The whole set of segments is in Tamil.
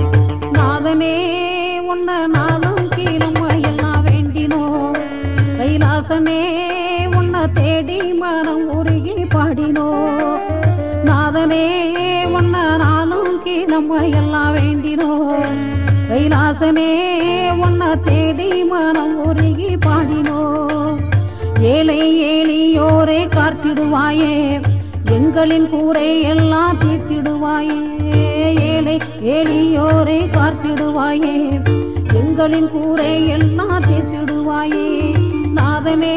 நாதனே உன்ன நாளும் கீழும் எல்லாம் வேண்டினோம் கைலாசனே உன்னை தேடி மனம் உருகி பாடினோம் நாதனே உன்ன நாளும் கீழும் எல்லாம் வேண்டினோம் கைலாசனே உன்னை தேடி மனம் உருகி பாடினோம் ஏழை ஏழியோரே காத்திடுவாயே எங்களின் கூரை எல்லாம் தீர்த்திடுவாயே ஏழை ஏழியோரை காத்திடுவாயே எங்களின் கூரை எல்லாம் தீர்த்திடுவாயே நாதனே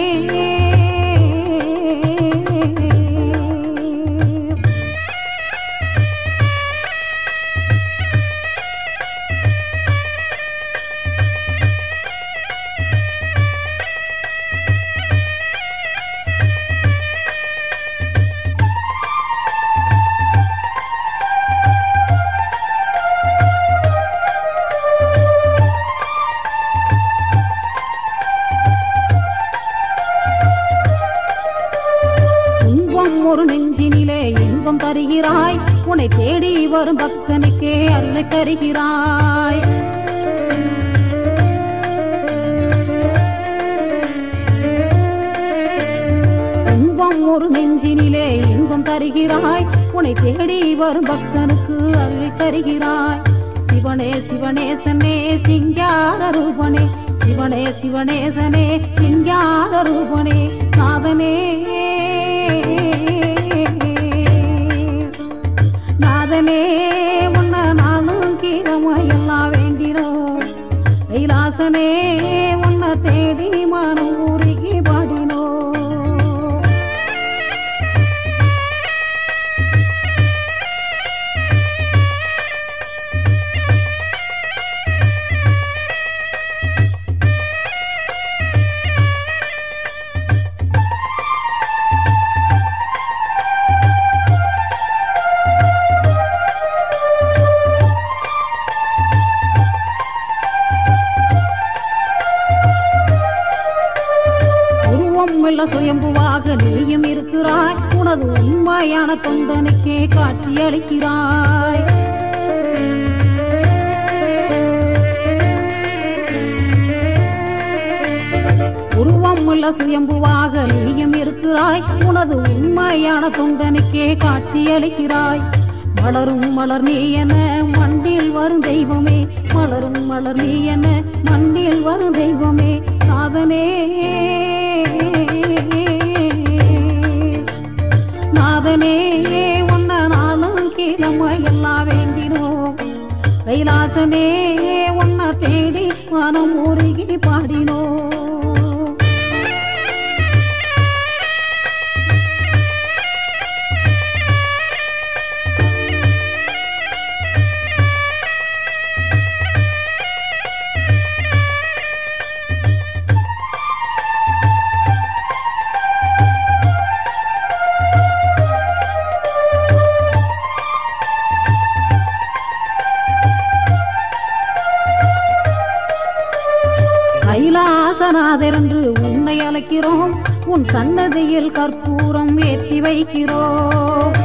துன்பம் ஒரு நெஞ்சினிலே இன்பம் தருகிறாய் உன்னை தேடி வரும் பக்தனுக்கே அருளை தருகிறாய் துன்பம் ஒரு நெஞ்சினிலே இன்பம் தருகிறாய் உன்னை தேடி வரும் பக்தனுக்கு அருளை தருகிறாய் சிவனே சிவனேசனே சிங்கார ரூபனே சிவனே சிவனேசனே சிங்கார ரூபனே நாதனே நாதனே உன்ன நானும் கீழமையெல்லாம் வேண்டினோம் கைலாசனே உன்னை தேடி மனம் உருகி பாடினோம் உருவம் இல்ல சுயம்புவாக நீயும் இருக்கிறாய் உனது உண்மையான தொண்டனுக்கே காட்சி அளிக்கிறாய் உருவம் உள்ள சுயம்புவாக நீயும் இருக்கிறாய் உனது உண்மையான தொண்டனுக்கே காட்சி அளிக்கிறாய் மலரும் மலர் நீ என மண்டில் வரும் தெய்வமே மலரும் மலர் நீ என மண்டில் வரும் தெய்வமே நாதனே நாதனே உன்ன நாளும் கீழமை எல்லாம் வேண்டினோம் கைலாசனே உன்னை தேடி மனம் உருகி பாடினோம் கைலாசநாதர் என்று உன்னை அழைக்கிறோம் உன் சன்னதியில் கற்பூரம் ஏற்றி வைக்கிறோம்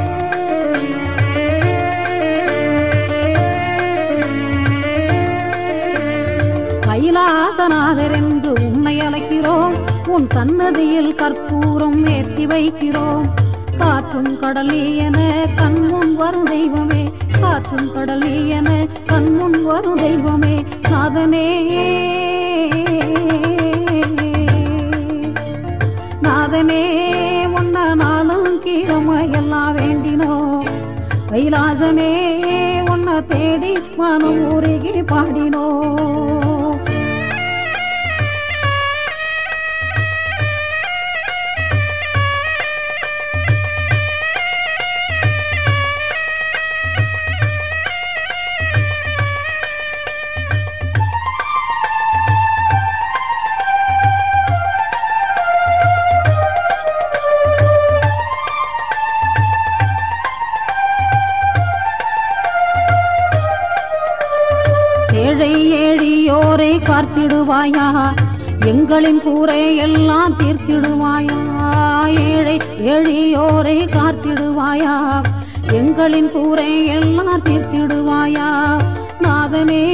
கைலாசநாதர் என்று உன்னை அழைக்கிறோம் உன் சன்னதியில் கற்பூரம் ஏற்றி வைக்கிறோம் காற்றும் கடலி என கண்முன் வரும் தெய்வமே காற்றும் கடலி என கண்முன் வரும் தெய்வமே நாதனே நாதனே உன்ன நாளும் கீழமை எல்லாம் வேண்டினோம் கைலாசனே உன்னை தேடி மனம் உருகி பாடினோம் ஏழை ஏழியோரை காத்திடுவாயா எங்களின் கூரை எல்லாம் தீர்த்திடுவாயா ஏழை எழியோரை காத்திடுவாயா எங்களின் கூரை எல்லாம் தீர்த்திடுவாயா நாத நாதனே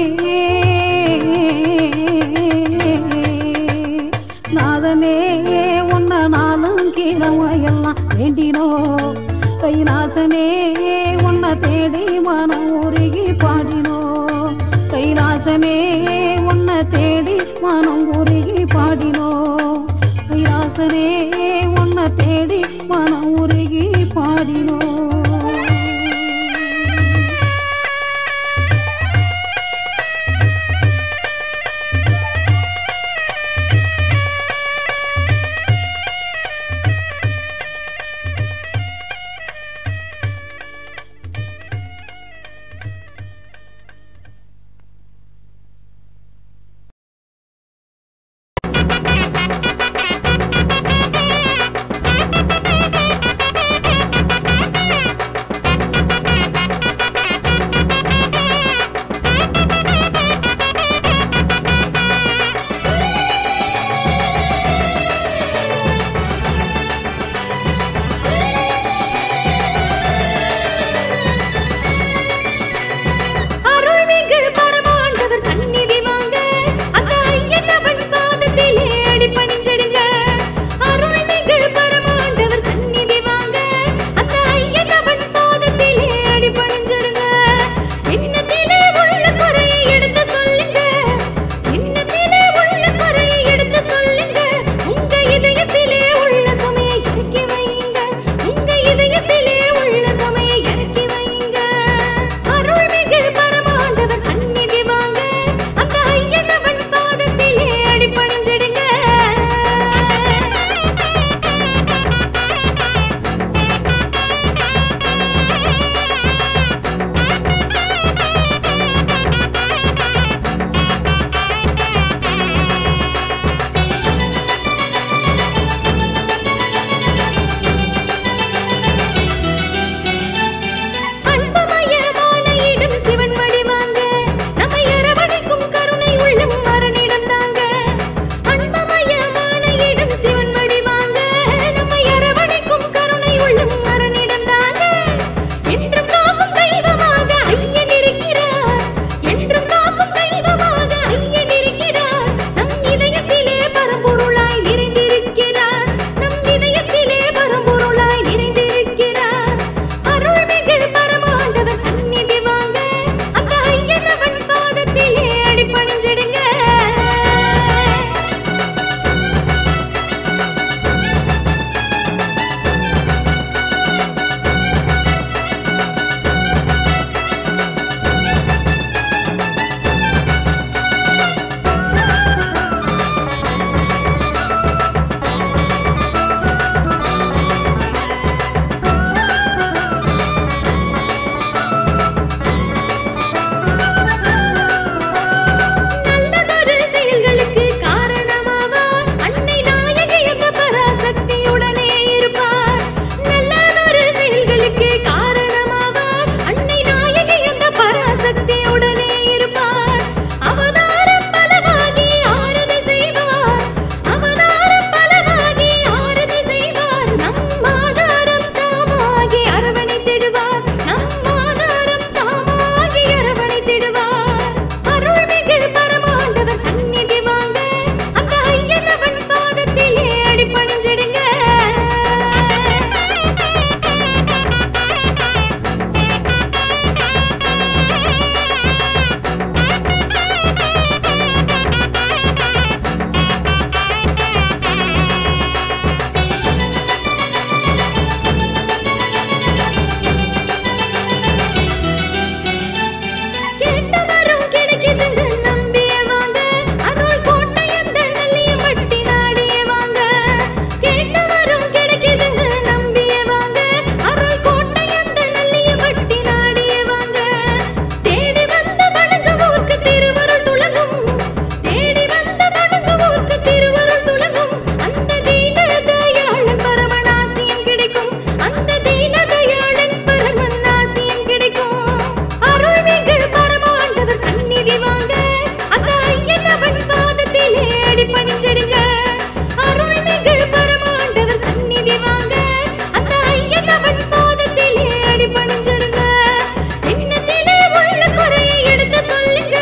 நாதனே உன்ன நாளும் கிழமையெல்லாம் வேண்டினோ கைலாசனே உன்னை தேடி மனம் உருகி பாடினோ கைலாசனே உன்னை தேடி மனம் உருகி பாடினோ கைலாசனே உன்னை தேடி மனம் உருகி பாடினோ அருள்மிகு பரமாண்டவர் சந்நிதி வாங்க அந்த ஐயனவன் பாதத்திலே அடிபணிஞ்சிடுங்க அருள்மிகு பரமாண்டவர் சந்நிதி வாங்க அந்த ஐயனவன் பாதத்திலே அடிபணிஞ்சிடுங்க எண்ணத்திலே உள்ள குறையை எடுத்து சொல்லுங்க எண்ணத்திலே உள்ள குறையை எடுத்து சொல்லுங்க உங்க இதயத்திலே உள்ள சுமையை இறக்கி வைங்க உங்க இதயத்திலே உள்ள சுமையை இறக்கி வைங்க அருள்மிகு பரமாண்டவர் சந்நிதி வாங்க அந்த ஐயனவன் பாதத்திலே அடிபணிஞ்சிடுங்க அன்பமயமான இடம் சிவன் மடிவாங்க நம்மை அரவணைக்கும் கருணை உள்ளம் மரணிடம் தாங்க அன்பமயமான இடம் சிவன் மடிவாங்க நம்மை அரவணைக்கும் கருணை உள்ளம் மரணிடம் தாங்க என்றும் காக்கும் தெய்வமாக ஐயன் இருக்கிறார் என்றும் காக்கும் தெய்வமாக ஐயன் இருக்கிறார் நம் இதயத்திலே பரம்பொருளாய் நிறைந்திருக்கிறார் நம் இதயத்திலே பரம்பொருளாய் நிறைந்திருக்கிறார் அருள்மிகு பரமாண்டவர் சந்நிதி வாங்க அந்த ஐயனவன் பாதத்திலே அடிபணிஞ்சிடுங்க நல்லதொரு செயல்களுக்கு காரணமாவார் அன்னை நாயகி அந்த பராசக்தியுடனே இருப்பார் நல்லதொரு செயல்களுக்கு காரணமாவார் அன்னை நாயகி அந்த பராசக்தியுடனே இருப்பார் அவதாரம் பலவாகி ஆரதி செய்வார் அவதாரம் பலவாகி ஆரதி செய்வார் நம் ஆதாரம் தாமாகி அரவணைத்திடுவார் நம் ஆதாரம் தாமாகி அரவணைத்திடுவார் அருள்மிகு பரமாண்டவர் சந்நிதி வாங்க அந்த ஐயனவன் பாதத்திலே அடிபணிஞ்சிடுங்க கேட்டவரும் கிடைக்குதுங்க நம்பிய வாங்க அருள் கோட்டை அந்த நல்லிய மட்டி நாடிய வாங்க கேட்டவரும் கிடைக்குதுங்க நம்பிய வாங்க அருள் கோட்டை அந்த நல்லிய மட்டி நாடிய வாங்க தேடி வந்த வணங்குவோர்க்கு திருவருள் துலகும் தேடி வந்த வணங்குவோர்க்கு திருவருள் துலகும் அந்த தீன தயாளன் பரமநாசியம் கிடைக்கும் அந்த தீன தயாளன் பரமநாசியம் கிடைக்கும் அருள்மிகு பரமாண்டவர் சந்நிதி வாங்க அந்த ஐயனவன் பாதத்திலே அடிபணிஞ்சிடுங்க அருள்மிகு பரமாண்டவர் சந்நிதி வாங்க அந்த ஐயனவன் பாதத்திலே அடிபணிஞ்சிடுங்க எண்ணத்திலே உள்ள குறையை எடுத்து சொல்லுங்க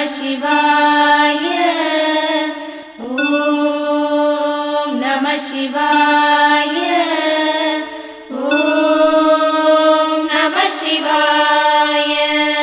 சிவாய ஓம் நம சிவாய ஓம் நம சிவாய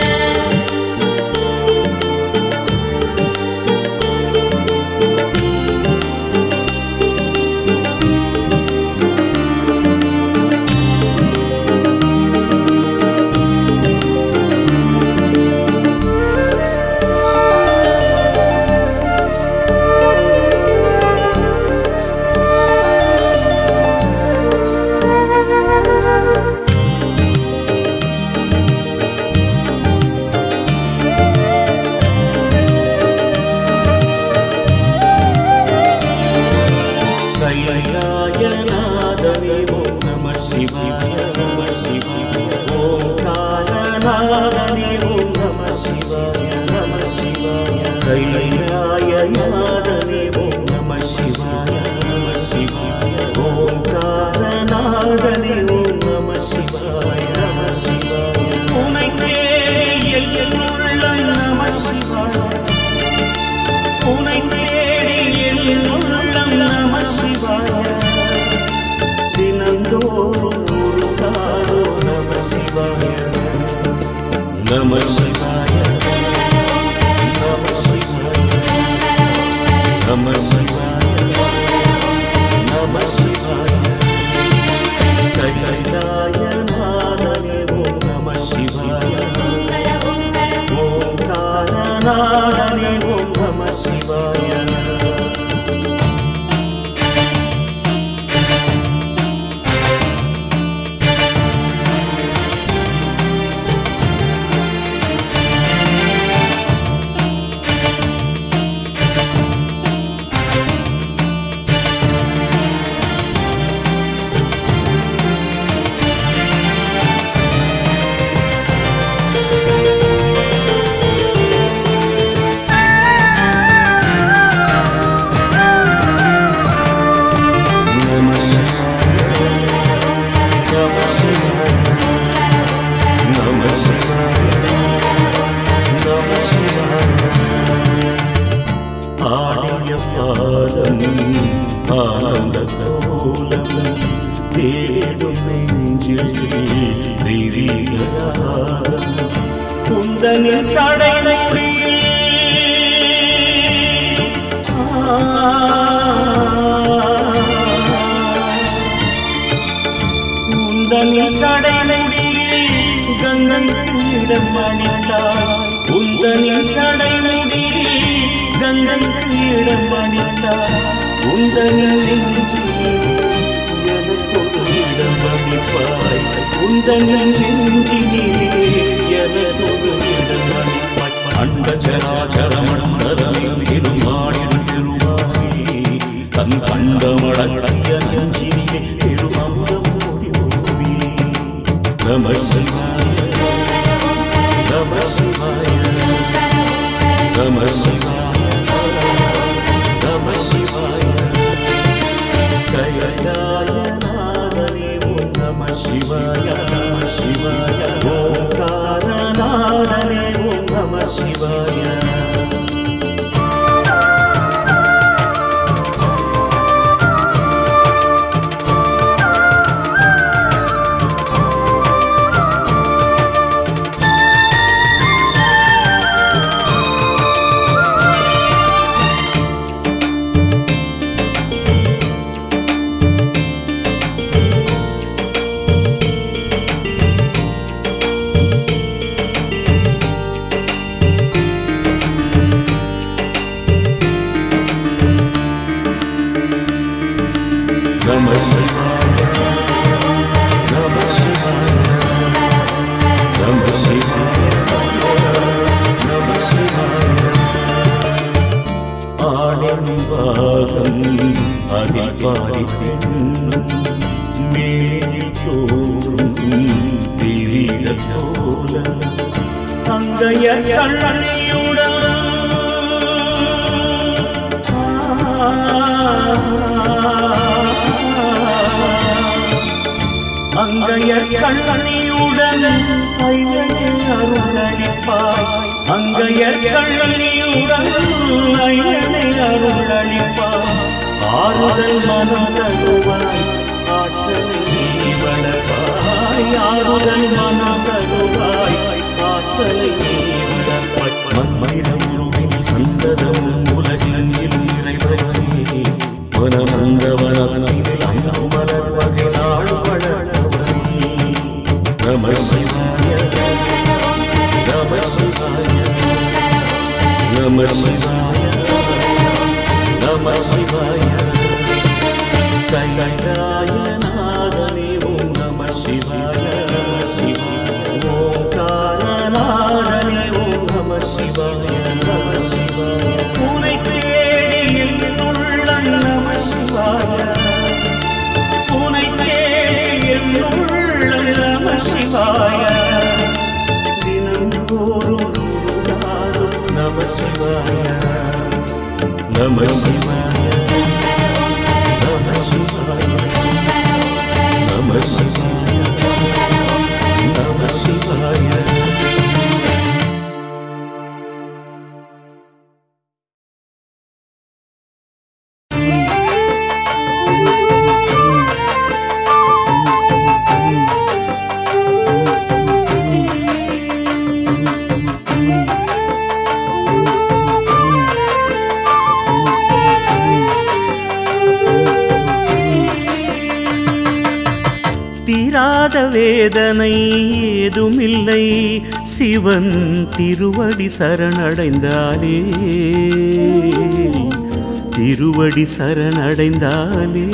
கைலாயநாதனே ஓம் நம சிவாய நம சிவாய ஓங்காரநாதனே ஓம் நம சிவாய நம சிவாய கைலாயநாதனே ஓம் நம சிவாய நம சிவாய ஓங்காரநாதனே ஓம் நம சிவாய நம சிவாய உனை தேடி என் உள்ளம் நம சிவாய உனை தேடி என் உள்ளம் நம சிவாய தினந்தோறும் உருகாதோ நம சிவாய நம சிவாய நம சிவாய நம சிவாய நம சிவாய கைலாய நாதனே ஓம் நம சிவாய ஓங்காரநாதனே ஓம் நம சிவாய நம சிவாய நம சிவாய நம சிவாய நம சிவாய ஆடிய பாதம் ஆனந்த கோலம் தேடும் நெஞ்சில் தெய்வீகராகம் குந்தனின் சடைமுடியில் உந்தனின் சடைமுடியில் கங்கையிடம் அணிந்தார் உந்தனின் சடைமுடியில் கங்கையிடம் அணிந்தார் உந்தனின் நெஞ்சில் எனக்கொரு இடம் அளிப்பாய் உந்தனின் நெஞ்சினிலே எனக்கொரு இடம் அளிப்பாய் அண்ட சராச்சர மண்டலம் இருமாடின் திருவாயி தன் கண்டமடக்கிய நெஞ்சினிலே திருமமுதம் ஓடி ஓடி நம சிவாய நம சிவாய நம சிவாய நம சிவாய கைலாயநாதனே ஓம் நம சிவாய நம சிவாய ஓங்காரநாதனே ஓம் நம சிவாய நம சிவாய நம சிவாய நம சிவாய நம சிவாய ஆடும் பாகம் அதில் பாதி பெண்ணும் மேலி தோறும் தெரிய போல அங்கைய கண்ணியுடன் அங்கைய கண்ணனியுடன் ஐயனே அருளளிப்பாய் அங்கையர் கண்ணனியுடன் ஐயனை அருளளிப்பாய் ஆறுதல் மனம் தருவாய் ஆற்றலை நீ வளர்ப்பாய் ஆறுதல் மனம் தருவாய் ஆற்றலை நீ வளர்ப்பாய் மண்மனித உருவில் சந்ததம் உலகில் இறைவனே மனமந்தவனில் அங்கு மலர் வகை நாள் வளர்ந்தவனே நம சிவாய நம சிவாய நம சிவாய நம சிவாய கைலாய நாதனே ஓம் நம சிவாய நம சிவாய ஓங்காரநாதனே ஓம் நம சிவாய நம சிவாய உனை தேடி என் உள்ளம் நம சிவாய உனை தேடி என் உள்ளம் நம சிவாய தினந்தோறும் உருகாடும் நம சிவாய நம சிவாய நம சிவாய நம சிவாய நம சிவாய தீராத வேதனை ஏதுமில்லை சிவன் திருவடி சரணடைந்தாலே திருவடி சரணடைந்தாலே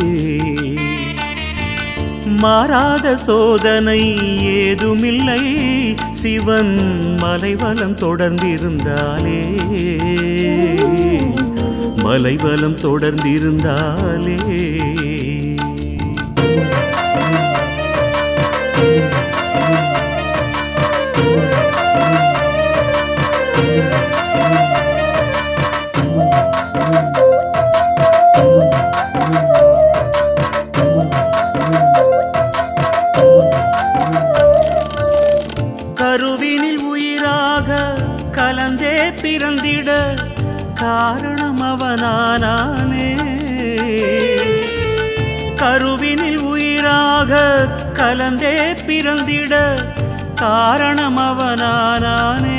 மாறாத சோதனை ஏதுமில்லை சிவன் மலைவலம் தொடர்ந்திருந்தாலே மலைவலம் தொடர்ந்திருந்தாலே கருவினில் உயிராக கலந்தே பிறந்திட காரணம் அவனானானே கருவினில் உயிராக கலந்தே பிறந்திட காரணம் அவனானானே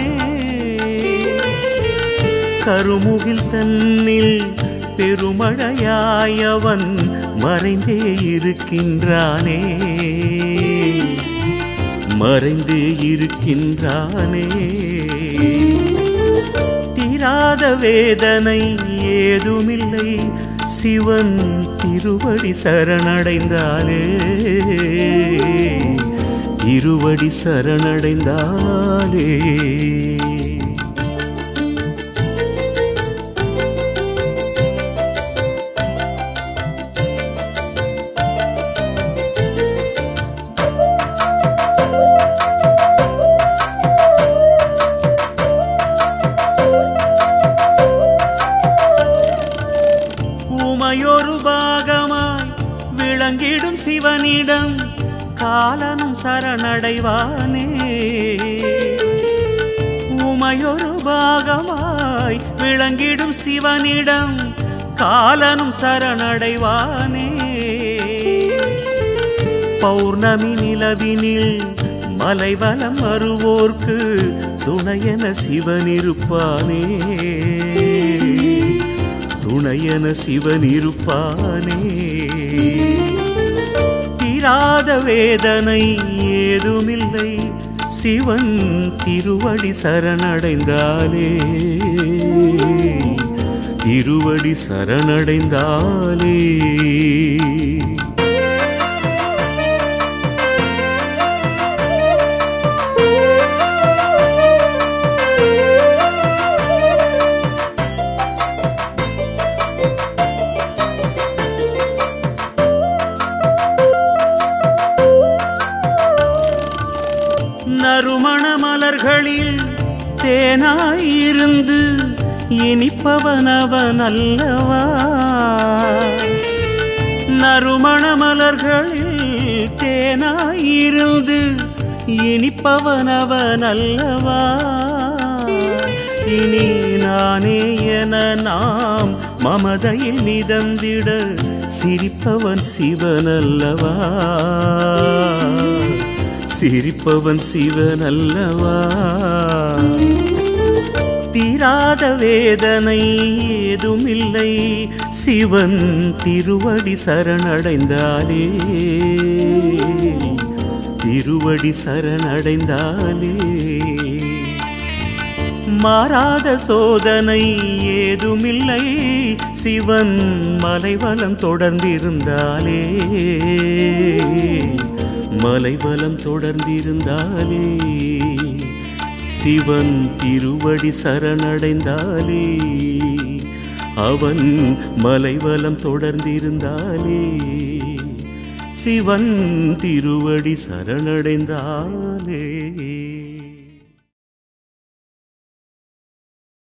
கருமுகில் தன்னில் பெருமழையாய் அவன் மறைந்தே இருக்கின்றானே மறைந்து இருக்கின்றானே தீராத வேதனை ஏதுமில்லை சிவன் திருவடி சரணடைந்தாலே திருவடி சரணடைந்தாலே உமையொரு பாகமாய் விளங்கிடும் சிவனிடம் காலனும் சரணடைவானே உமையொரு பாகமாய் விளங்கிடும் சிவனிடம் காலனும் சரணடைவானே பௌர்ணமி நிலவினில் மலைவலம் வருவோர்க்கு துணையென சிவன் இருப்பானே துணையென சிவன் இருப்பானே தீராத வேதனை ஏதுமில்லை சிவன் திருவடி சரணடைந்தாலே திருவடி சரணடைந்தாலே நறுமண மலர்களில் தேனாயிருந்து இனிப்பவனவன் அல்லவா நறுமண மலர்களில் தேனாயிருந்து இனிப்பவன் அவன் அல்லவா இனி நானே என நாம் மமதையில் மிதந்திட சிரிப்பவன் சிவன் அல்லவா சிரிப்பவன் சிவன் அல்லவா தீராத வேதனை ஏதுமில்லை சிவன் திருவடி சரணடைந்தாலே திருவடி சரணடைந்தாலே மாறாத சோதனை ஏதுமில்லை சிவன் மலைவலம் தொடர்ந்திருந்தாலே மலைவலம் தொடர்ந்திருந்தாலே சிவன் திருவடி சரணடைந்தாலே அவன் மலைவலம் தொடர்ந்திருந்தாலே சிவன் திருவடி சரணடைந்தாலே